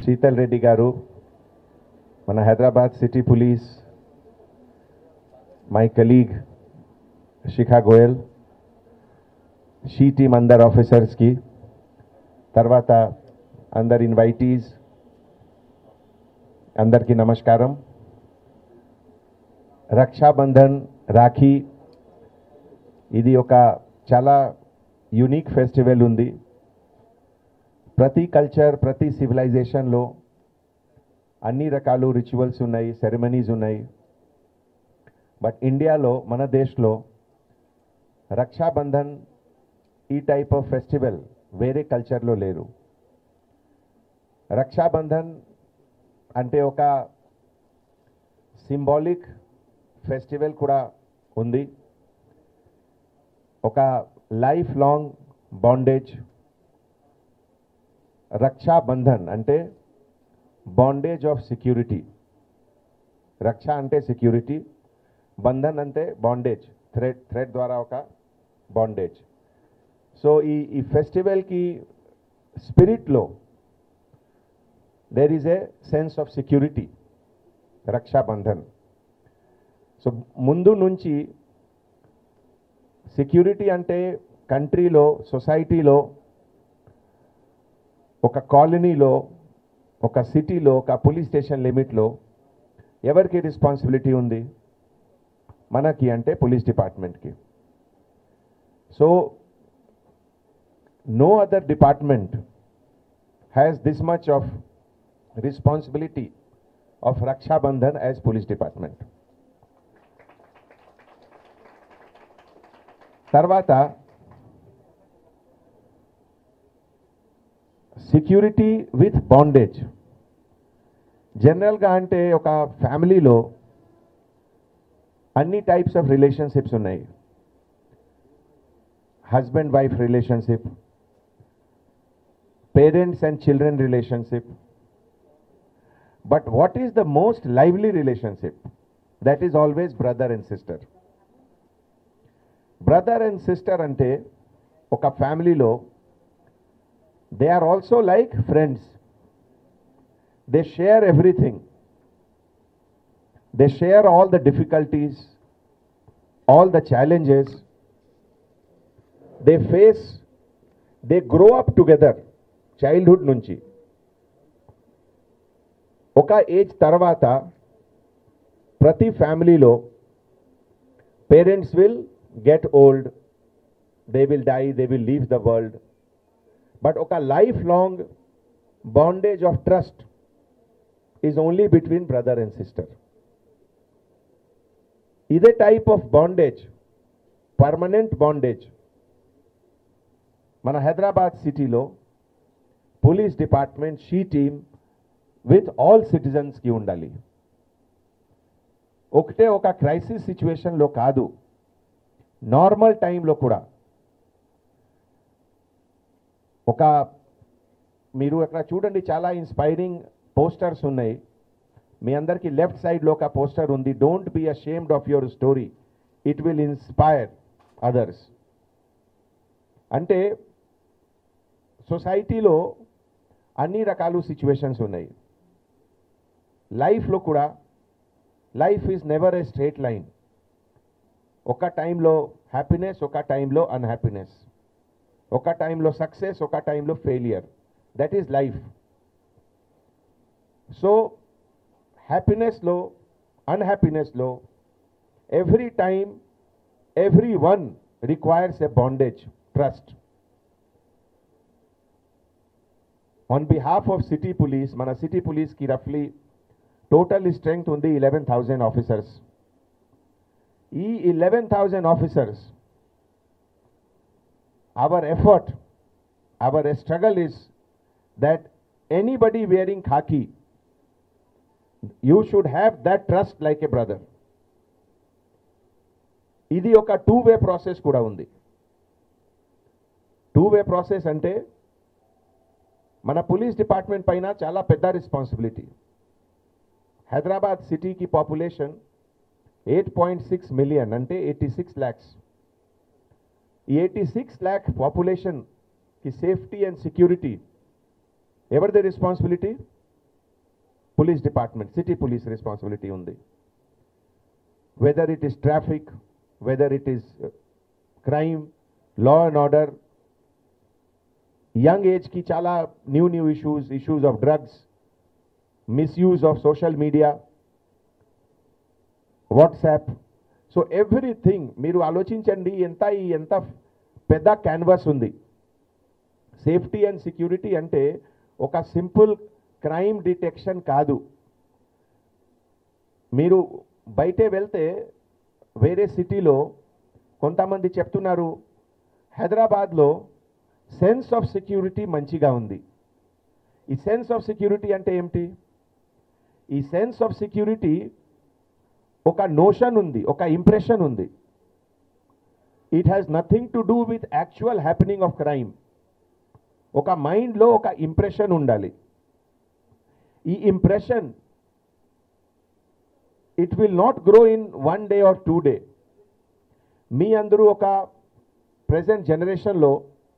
శీతల్ రెడ్డి గారు మన Hyderabad city police my colleague Shikha Goyal she team అందరు ఆఫీసర్స్కి తర్వాత అందరు ఇన్వైటీస్ అందరికీ నమస్కారం రక్షాబంధన్ రాఖీ ఇది ఒక చాలా యునిక్ ఫెస్టివల్ ఉంది ప్రతి కల్చర్ ప్రతి సివిలైజేషన్లో అన్ని రకాలు రిచువల్స్ ఉన్నాయి సెరమనీస్ ఉన్నాయి బట్ ఇండియాలో మన దేశంలో రక్షాబంధన్ ఈ టైప్ ఆఫ్ ఫెస్టివల్ వేరే కల్చర్లో లేరు రక్షాబంధన్ అంటే ఒక సింబాలిక్ ఫెస్టివల్ కూడా ఉంది ఒక లైఫ్ లాంగ్ బాండేజ్ రక్షాబంధన్ అంటే బాండేజ్ ఆఫ్ సెక్యూరిటీ రక్ష అంటే సెక్యూరిటీ బంధన్ అంటే బాండేజ్ థ్రెడ్ థ్రెడ్ ద్వారా ఒక బాండేజ్ సో ఈ ఈ ఫెస్టివల్కి స్పిరిట్లో there is a sense of security Rakshabandhan so ముందు నుంచి సెక్యూరిటీ అంటే కంట్రీలో సొసైటీలో ఒక కాలనీలో ఒక సిటీలో ఒక పోలీస్ స్టేషన్ లిమిట్లో ఎవరికి రెస్పాన్సిబిలిటీ ఉంది మనకి అంటే పోలీస్ డిపార్ట్మెంట్కి so no other department has this much of responsibility of Rakshabandhan as police department తర్వాత సెక్యూరిటీ విత్ బాండేజ్ జనరల్గా అంటే ఒక ఫ్యామిలీలో అన్ని టైప్స్ ఆఫ్ రిలేషన్షిప్స్ ఉన్నాయి husband wife relationship parents and children relationship but what is the most lively relationship that is always brother and sister brother and sister అంటే ఒక ఫ్యామిలీలో they are also like friends they share everything they share all the difficulties all the challenges they face they grow up together childhood నుంచి ఒక age తర్వాత ప్రతి ఫ్యామిలీలో parents will get old they will die they will leave the world but ఒక life long bondage of trust is only between brother and sister ఇదే type of bondage permanent bondage మన హైదరాబాద్ సిటీలో police department she team with all సిటిజన్స్కి ఉండాలి ఒకటే ఒక crisis సిచ్యువేషన్లో కాదు నార్మల్ టైంలో కూడా ఒక మీరు అక్కడ చూడండి చాలా ఇన్స్పైరింగ్ పోస్టర్స్ ఉన్నాయి మీ అందరికీ లెఫ్ట్ సైడ్లో ఒక పోస్టర్ ఉంది don't be ashamed of your story it will inspire others అంటే సొసైటీలో అన్ని రకాలు సిచ్యువేషన్స్ ఉన్నాయి లైఫ్లో కూడా life is never a straight line ఒక టైంలో హ్యాపీనెస్ ఒక టైంలో అన్హ్యాపీనెస్ ఒక టైంలో సక్సెస్ ఒక టైంలో failure that is life so హ్యాపీనెస్లో అన్హ్యాపీనెస్లో every time every one requires a bondage trust on behalf of city police మన సిటీ పోలీస్కి రఫ్లీ టోటల్ స్ట్రెంగ్త్ ఉంది ఇలెవెన్ థౌజండ్ ఆఫీసర్స్ ఈ eleven thousand officers our effort, our struggle is that anybody wearing khaki, you should have that trust like a brother. ఇది ఒక two way process కూడా ఉంది two way process అంటే మన police department పైన చాలా పెద్ద రెస్పాన్సిబిలిటీ హైదరాబాద్ సిటీకి population eight point six million అంటే ఎయిటీ సిక్స్ ల్యాక్స్ ఈ ఎయిటీ సిక్స్ ల్యాక్ పాపులేషన్కి సేఫ్టీ అండ్ సెక్యూరిటీ ఎవరిది responsibility police department city police responsibility ఉంది whether it is traffic whether it is crime law and order young ఏజ్కి చాలా new new issues issues of drugs misuse of social media WhatsApp so everything మీరు ఆలోచించండి ఎంత ఈ ఎంత పెద్ద canvas ఉంది సేఫ్టీ అండ్ సెక్యూరిటీ అంటే ఒక సింపుల్ క్రైమ్ డిటెక్షన్ కాదు మీరు బయటే వెళ్తే వేరే సిటీలో కొంతమంది చెప్తున్నారు హైదరాబాద్లో సెన్స్ ఆఫ్ సెక్యూరిటీ మంచిగా ఉంది ఈ సెన్స్ ఆఫ్ సెక్యూరిటీ అంటే ఏమిటి ఈ సెన్స్ ఆఫ్ సెక్యూరిటీ ఒక నోషన్ ఉంది ఒక ఇంప్రెషన్ ఉంది it has nothing to do with actual happening of crime ఒక మైండ్లో ఒక ఇంప్రెషన్ ఉండాలి ఈ impression it will not grow in one day or two day మీ అందరూ ఒక ప్రజెంట్ జనరేషన్లో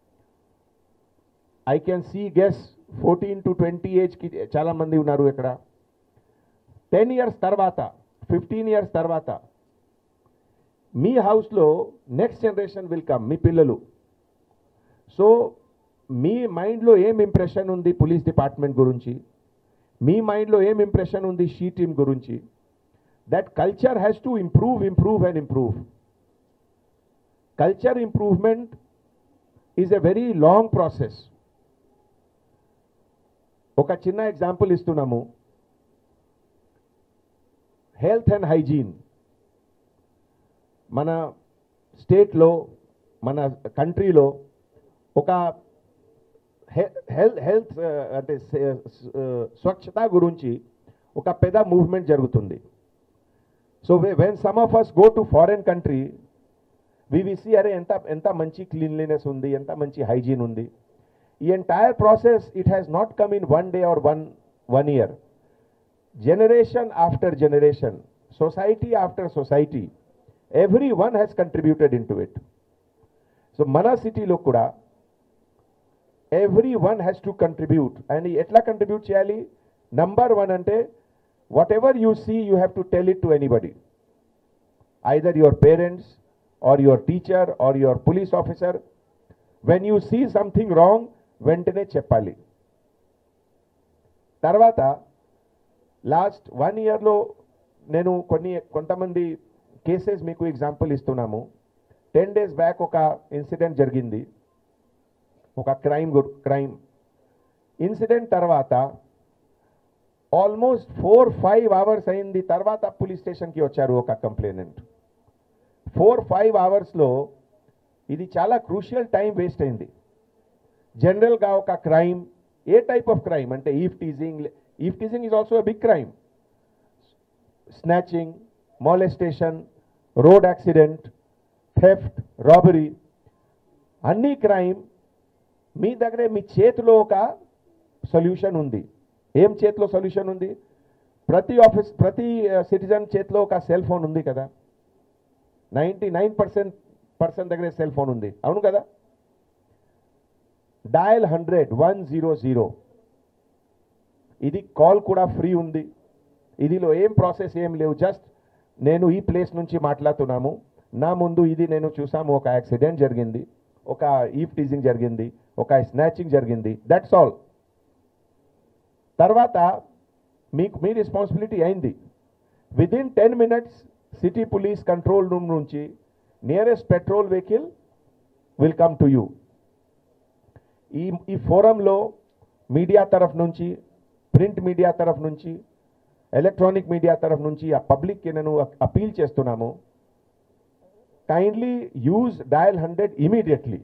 I can see guess fourteen to twenty ఏజ్కి చాలామంది ఉన్నారు ఇక్కడ టెన్ ఇయర్స్ తర్వాత ఫిఫ్టీన్ ఇయర్స్ తర్వాత మీ హౌస్లో నెక్స్ట్ జనరేషన్ విల్ కమ్ మీ పిల్లలు సో మీ మైండ్లో ఏం ఇంప్రెషన్ ఉంది పోలీస్ డిపార్ట్మెంట్ గురించి మీ మైండ్లో ఏం ఇంప్రెషన్ ఉంది షీ టీమ్ గురించి that culture has to improve improve and improve culture improvement is a very long process ఒక చిన్న ఎగ్జాంపుల్ ఇస్తున్నాము హెల్త్ అండ్ హైజీన్ మన స్టేట్లో మన కంట్రీలో ఒక హెల్త్ హెల్త్ అంటే స్వచ్ఛత గురించి ఒక పెద్ద మూవ్మెంట్ జరుగుతుంది so when some of us go to foreign country వివిసి అరే ఎంత ఎంత మంచి క్లీన్లీనెస్ ఉంది ఎంత మంచి హైజీన్ ఉంది ఈ entire process it has not come in one day or one one year generation after generation society after society every one has contributed in to it so మన సిటీలో కూడా every one has to contribute and ఎట్లా contribute చేయాలి number one అంటే whatever you see you have to tell it to anybody either your parents or your teacher or your police officer when you see something wrong వెంటనే చెప్పాలి తర్వాత last one ఇయర్లో నేను కొన్ని కొంతమంది cases మీకు example ఇస్తున్నాము టెన్ డేస్ బ్యాక్ ఒక ఇన్సిడెంట్ జరిగింది ఒక క్రైమ్ క్రైమ్ ఇన్సిడెంట్ తర్వాత ఆల్మోస్ట్ ఫోర్ ఫైవ్ అవర్స్ అయింది తర్వాత పోలీస్ స్టేషన్కి వచ్చారు ఒక కంప్లైనెంట్ ఫోర్ ఫైవ్ అవర్స్లో ఇది చాలా క్రూషియల్ టైం వేస్ట్ అయింది జనరల్గా ఒక crime a type of crime అంటే eve teasing eve teasing is also a big crime snatching molestation road accident theft robbery అన్ని క్రైమ్ మీ దగ్గరే మీ చేతిలో ఒక సొల్యూషన్ ఉంది ఏం చేతిలో సొల్యూషన్ ఉంది ప్రతి ఆఫీస్ ప్రతి సిటిజన్ చేతిలో ఒక సెల్ ఫోన్ ఉంది కదా నైంటీ నైన్ పర్సెంట్ పర్సన్ దగ్గరే సెల్ ఫోన్ ఉంది అవును కదా dial hundred one zero zero ఇది కాల్ కూడా ఫ్రీ ఉంది ఇదిలో ఏం ప్రాసెస్ ఏం లేవు జస్ట్ నేను ఈ ప్లేస్ నుంచి మాట్లాడుతున్నాము నా ముందు ఇది నేను చూసాము ఒక యాక్సిడెంట్ జరిగింది ఒక ఈఫ్ టీజింగ్ జరిగింది ఒక స్నాచింగ్ జరిగింది దట్స్ ఆల్ తర్వాత మీకు మీ రెస్పాన్సిబిలిటీ అయింది within ten minutes city police control room నుంచి nearest patrol vehicle will come to you ఈ ఈ ఫోరంలో మీడియా తరఫు నుంచి ప్రింట్ మీడియా తరఫు నుంచి ఎలక్ట్రానిక్ మీడియా తరఫు నుంచి ఆ పబ్లిక్కి నేను అపీల్ చేస్తున్నాము kindly use dial hundred immediately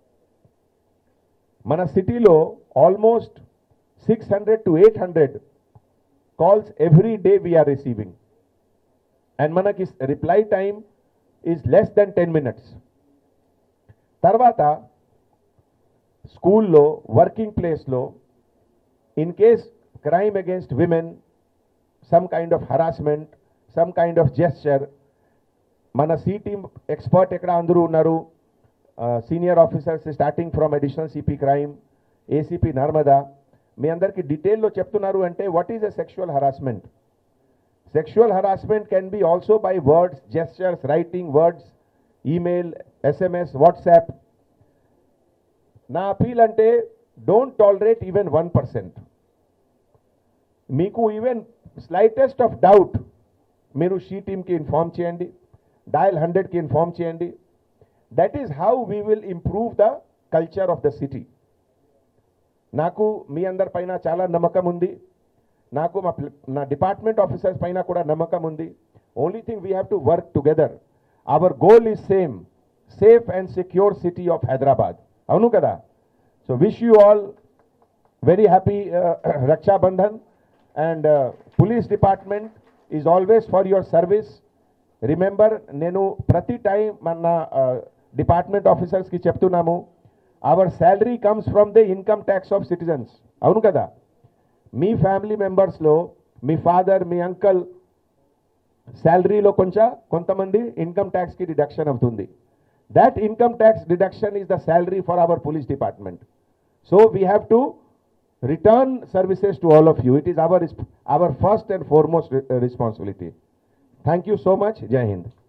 మన సిటీలో almost six hundred to eight hundred calls every day we are receiving and మనకి reply time is less then ten minutes తర్వాత స్కూల్లో వర్కింగ్ ప్లేస్లో in case crime against women some kind of harassment some kind of gesture మన she team expert ఎక్కడ అందరూ ఉన్నారు senior officers starting from additional CP crime ACP Narmada మీ అందరికీ డీటెయిల్లో చెప్తున్నారు అంటే what is a sexual harassment sexual harassment can be also by words gestures writing words email SMS WhatsApp నా అపీల్ అంటే don't tolerate even one percent మీకు even slightest of doubt మీరు she టీమ్కి ఇన్ఫార్మ్ చేయండి డయల్ హండ్రెడ్కి ఇన్ఫార్మ్ చేయండి that is how we will improve the culture of the city నాకు మీ అందరి పైన చాలా నమ్మకం ఉంది నాకు మా ప్ల- నా డిపార్ట్మెంట్ ఆఫీసర్స్ పైన కూడా నమ్మకం ఉంది only thing we have to work together our goal is same safe and secure city of Hyderabad అవును కదా so wish you all very happy Rakshabandhan and police department is always for your service remember నేను ప్రతి time మన department ఆఫీసర్స్కి చెప్తున్నాము our salary comes from the income tax of citizens అవును కదా మీ family మెంబర్స్లో మీ ఫాదర్ మీ అంకల్ శాలరీలో కొంచెం కొంతమంది ఇన్కమ్ ట్యాక్స్కి డిడక్షన్ అవుతుంది that income tax deduction is the salary for our police department. So we have to return services to all of you. It is our, resp- our first and foremost re- uh, responsibility. Thank you so much. Jai Hind.